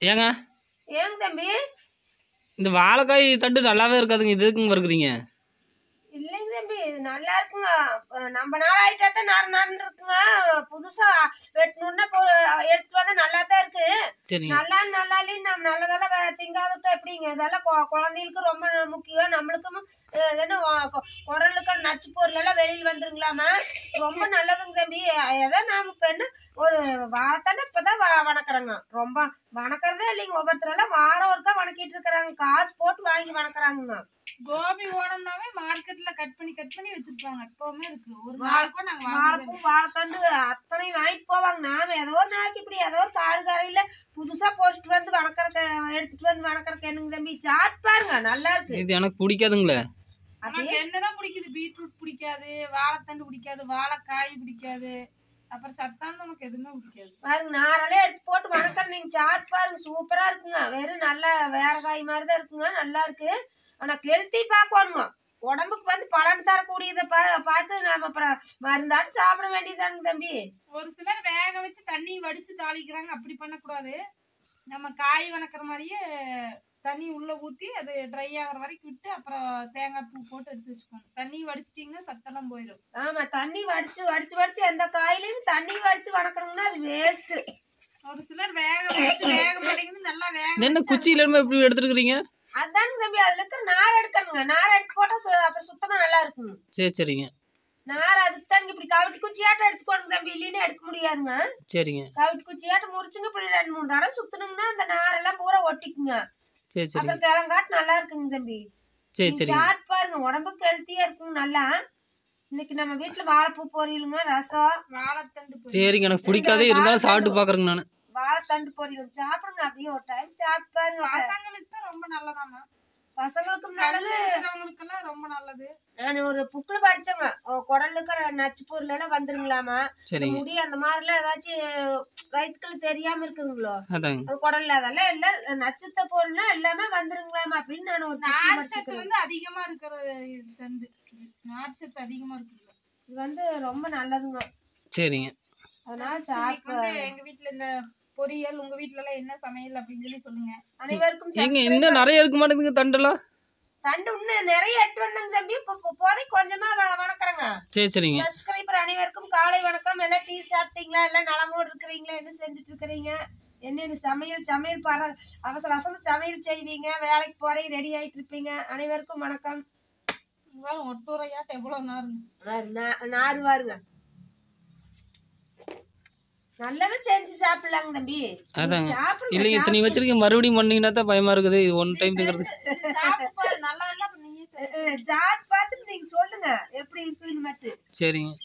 ஏங்க ஏங்க தம்பி இந்த வாழைக்காய் தண்டு நல்லாவே இருக்காதுங்க இது எதுக்குங்க வறுக்குறீங்க இல்லைங்க தம்பி இது நல்லா இருக்குங்க அஹ் நம்ம நாள் ஆயிட்டா தான் நார் நார்னு இருக்குங்க புதுசா வெட்டணுன்னா இப்போ எடுத்துட்டு வந்தா நல்லா தான் இருக்கு சரிங்க நல்லா நல்லா இல்லைன்னு நம்ம நல்லதெல்லாம் வே- திங்காதுட்டா எப்படிங்க இதெல்லாம் கொ- குழந்தைகளுக்கு ரொம்ப முக்கியம் நம்மளுக்கும் அஹ், என்ன ஒ- கொ- குரலுக்கு நச்சு பொருள் எல்லாம் வெளியில் வந்துருங்களாமா ரொம்ப நல்லதுங்க தம்பி ஏதோ நாம இப்ப என்ன ஒரு வாத்தானே இப்பதான் வ- வணக்கறாங்க ரொம்ப வணக்கறதே இல்லைங்க ஒவ்வொருத்தரெல்லாம் வாரம் ஒருக்கா வணக்கிட்டு இருக்கிறாங்க காசு போட்டு வாங்கி வணக்கறாங்க கோபி ஓடம்னாவே மார்க்கெட்ல கட் பண்ணி கட் பண்ணி வச்சிருப்பாங்க எப்பவுமே இருக்கு ஒரு நாளுக்கும் நாங்க வாங்குறது வாழைப்பூ வாழைத்தண்டு அத்தனை வாங்கிட்டு போவாங்க நாம ஏதோ ஒரு நாளைக்கு இப்படி ஏதோ ஒரு காடு கரையில புதுசா போஸ்ட் வந்து வணக்கறக்க எடுத்துட்டு வந்து வணக்கறக்க என்னங்க தம்பி சாட் பாருங்க நல்லா இருக்கு இது எனக்கு பிடிக்காதுங்களே நமக்கு என்னதான் பிடிக்குது பீட்ரூட் பிடிக்காது வாழைத்தண்டு பிடிக்காது வாழைக்காய் பிடிக்காது அப்புறம் சத்தான நமக்கு எதுவுமே பிடிக்காது பாருங்க நாரெல்லாம் எடுத்து போட்டு வணக்கம் நீங்க சாட் பாருங்க சூப்பரா இருக்குங்க வெறும் நல்ல வேற காய் மாதிரி தான் இருக்குங்க நல்லா இருக்கு ஆனா கெளுத்தி பார்க்கணுங்க உடம்புக்கு வந்து பலன் தரக்கூடியதை பா பார்த்து நாம அப்புறம் மருந்தாட்டு சாப்பிட வேண்டியதானுங்க தம்பி ஒரு சிலர் வேக வச்சு தண்ணி வடிச்சு தாளிக்கிறாங்க அப்படி பண்ணக்கூடாது நம்ம காய் வணக்கிற மாதிரியே தண்ணி உள்ள ஊத்தி அது ட்ரை ஆகுற வரைக்கும் விட்டு அப்புறம் தேங்காய் பூ போட்டு எடுத்து வச்சுக்கோங்க தண்ணி வடிச்சிட்டிங்கன்னா சத்தெல்லாம் போயிடும் ஆமா தண்ணி வடிச்சு வடிச்சு வடிச்சு எந்த காயிலையும் தண்ணி வடிச்சு வணக்கணுங்கன்னா அது வேஸ்ட் ஒரு சிலர் வேக வச்சு வேக மாட்டேங்குது நல்லா வேக இது என்ன குச்சியில இருந்து இப்படி எடுத்துருக்குறீங்க அதானுங்க தம்பி அதுல இருக்கிற நார் எடுக்கணுங்க நார் எடுத்து போட்டா சு- அப்புறம் சுத்தமா நல்லா இருக்குங்க சரி சரிங்க நார் அதுக்கு தானுங்க இப்படி கவிட்டு குச்சியாட்டம் எடுத்துக்கோங்க தம்பி இல்லைன்னா எடுக்க முடியாதுங்க சரிங்க கவிட்டு குச்சியாட்டம் முறிச்சுங்க இப்படி ரெண்டு மூணு தடவை சுத்தணுங்கன்னா அந்த நாரெல்லாம் பூரா ஒட்டிக்குங்க சரி சரிங்க அப்புறம் கிழங்காட்டு நல்லா இருக்குங்க தம்பி சரி நீங்க சரிங்க சாட் பாருங்க உடம்புக்கு ஹெல்த்தியா இருக்குங்க நல்லா இன்னைக்கு நம்ம வீட்டுல வாழைப்பூ பொரியலுங்க ரசம் வாழைத்தண்டு பொரி. சரிங்க எனக்கு பிடிக்காதே இருந்தாலும் சாப்பிட்டு பார்க்குறேங்க நான் வாழைத்தண்டு பொரியல் சாப்பிடுங்க அப்படியே ஒரு டைம் சாப்பிட்டு பாருங்க பசங்களுக்கு தான் ரொம்ப நல்லதாமா பசங்களுக்கும் நல்லது இருக்கிறவங்களுக்கெல்லாம் ரொம்ப நல்லது நான் ஒரு புக்கில் படிச்சேங்க குடல்ல இருக்கிற நச்சு பொருள் எல்லாம் வந்துருங்களாமா சரிங்க முடி அந்த மாதிரிலாம் ஏதாச்சும் வயிற்றுக்குள்ள தெரியாம இருக்குதுங்களோ அதாங்க அது குடல்ல அதெல்லாம் எல்லாம் நச்சுத்த பொருள்லாம் எல்லாமே வந்துருங்களாமா அப்படின்னு நான் ஒரு bookல நார்ச்சத்து படிச்சிருக்கேன் வந்து அதிகமா இருக்கிற இது தண்டு நார்ச்சத்து அதிகமா இருக்குது இது வந்து ரொம்ப நல்லதுங்க சரிங்க அதனால இன்னைக்கு சாப்பிட்டு வந்து எங்க வீட்ல இந்த பொரியல் உங்க வீட்ல எல்லாம் என்ன சமையல் அப்படின்னு சொல்லி சொல்லுங்க அனைவருக்கும் ஏங்க subscribe இன்னும் நிறைய இருக்க மாட்டேங்குதுங்க தண்டெல்லாம் தண்டு இன்னும் நிறைய எட்டு வந்தாங்க தம்பி இப்போ இப்போ போதைக்கு கொஞ்சமா வ- வணக்கறேங்க சரி சரிங்க சப்ஸ்கிரைபர் அனைவருக்கும் காலை வணக்கம் எல்லாம் டீ சாப்பிட்டீங்களா எல்லாம் நலமோடு இருக்கிறீங்களா என்ன செஞ்சுட்டு இருக்கிறீங்க என்னென்ன சமையல் சமையல் பர அவசர அவசரம் சமையல் செய்வீங்க வேலைக்கு போறீங்க ரெடி ஆயிட்டு இருப்பீங்க அனைவருக்கும் வணக்கம் இவ்வளவு ஒட்டுரையாட்ட எவ்வளவு நேரம் வாரு, நா- நாறு வாருங்க நல்லதா செஞ்சு சாப்பிடலாங்க தம்பி அதாங்க சாப்பிடுங்க இல்லைங்க இத்தனை வச்சிருக்கீங்க மறுபடியும் பண்ணீங்கன்னா தான் பயமா இருக்குது இது ஒன் டைம் திங்கிறது சாப்பிட்டு பாரு நல்லா இல்ல அப்ப நீயே சொல்லு. சாப்பிட்டு பார்த்துட்டு நீங்க சொல்லுங்க எப்படி இருக்குன்னு மட்டும் சரிங்க